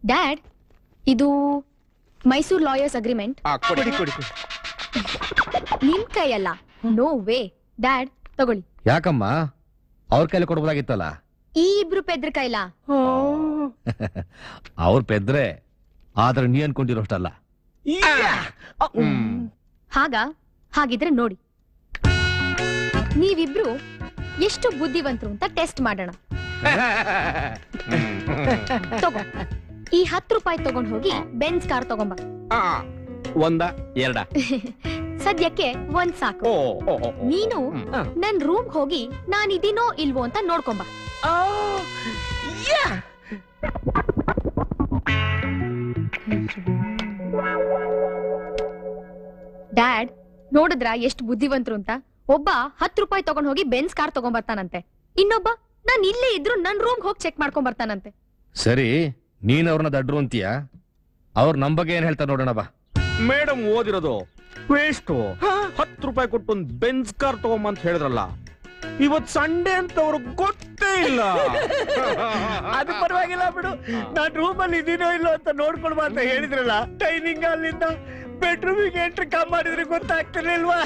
Dad ಇದು Mysore lawyers agreement ಆ, ಕೊಡಿ ಕೊಡಿ ಕೊಡಿ ನಿಮ್ ಕೈಯಲ್ಲ ನೋ ವೇ ಡ್ಯಾಡ್ ತಗೊಳ್ಳಿ ಯಾಕಮ್ಮ ಅವ್ರ ಕೈಲಿ ಕೊಡ್ಬೋದಾಗಿತ್ತಲ್ಲ ಈ ಇಬ್ರು ಪೆದ್ರ ಕೈಲ ಅವ್ರ ಪೆದ್ರೆ ಆದ್ರೆ ನೀ ಅನ್ಕೊಂಡಿರೋಷ್ಟಲ್ಲ ಹಾಗ ಹಾಗಿದ್ರೆ ನೋಡಿ ನೀವಿಬ್ರು ಎಷ್ಟು ಬುದ್ಧಿವಂತರು ಅಂತ ಟೆಸ್ಟ್ ಮಾಡೋಣ ತಗೋ ಈ ಹತ್ತು ರೂಪಾಯಿ ತಗೊಂಡ್ ಹೋಗಿ ಬೆನ್ಸ್ ಕಾರ್ ತಗೊಂಬ ಆ, ಒಂದ ಎರಡ ಸದ್ಯಕ್ಕೆ ಒಂದ್ ಸಾಕು ಓ ಓ, ಓ, ಓ. ನೀನು ಹ್ಮ್. ನನ್ ರೂಮ್ ಹೋಗಿ ನಾನಿದ್ದೀನೋ ಇಲ್ವೋ ಅಂತ ನೋಡ್ಕೊಂಬ ಡ್ಯಾಡ್ ನೋಡಿದ್ರ ಎಷ್ಟು ಬುದ್ಧಿವಂತರು ಅಂತ ಒಬ್ಬ ಹತ್ತು ರೂಪಾಯಿ ತಗೊಂಡ್ ಹೋಗಿ ಬೆನ್ಸ್ ಕಾರ್ ತಗೊಂಡ್ ಬರ್ತಾನಂತೆ ಇನ್ನೊಬ್ಬ ನಾನ್ ಇಲ್ಲೇ ಇದ್ರು ನನ್ ರೂಮ್ ಹೋಗಿ ಚೆಕ್ ಮಾಡ್ಕೊಂಡ್ ಬರ್ತಾನಂತೆ ಸರಿ ನೀನ್ ಅವ್ರನ್ನ ದಡ್ರು ಅಂತೀಯ ಅವ್ರ ನಮ್ ಬಗ್ಗೆ ಏನ್ ಹೇಳ್ತಾರೆ ನೋಡೋಣ ಬಾ ಮೇಡಮ್ ಓದಿರೋದು ವೇಸ್ಟ್ ಹತ್ತು ರೂಪಾಯಿ ಕೊಟ್ಟು ಒಂದು ಬೆನ್ಸ್ ಕಾರ್ ತಗೊಂಬಂತ ಹೇಳಿದ್ರಲ್ಲ ಇವತ್ ಸಂಡೇ ಅಂತ ಅವ್ರಿಗೆ ಗೊತ್ತೇ ಇಲ್ಲ ಅದು ಪರವಾಗಿಲ್ಲ ಬಿಡು ನಾನ್ ರೂಮ್ ಅಲ್ಲಿ ಇದೀನೋ ಇಲ್ಲೋ ಅಂತ ನೋಡ್ಕೊಳ್ಬಾ ಅಂತ ಹೇಳಿದ್ರಲ್ಲ ಟೈಮಿಂಗ್ ಅಲ್ಲಿಂದ ಬೆಡ್ರೂಮಿಗೆ ಎಂಟ್ರಿ ಕಮ್ ಮಾಡಿದ್ರೆ ಗೊತ್ತಾಗ್ತಿರ್ಲಿಲ್ವಾ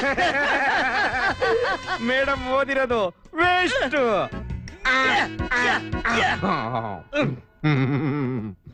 ಮೇಡಮ್ ಓದಿರೋದು ವೇಸ್ಟ್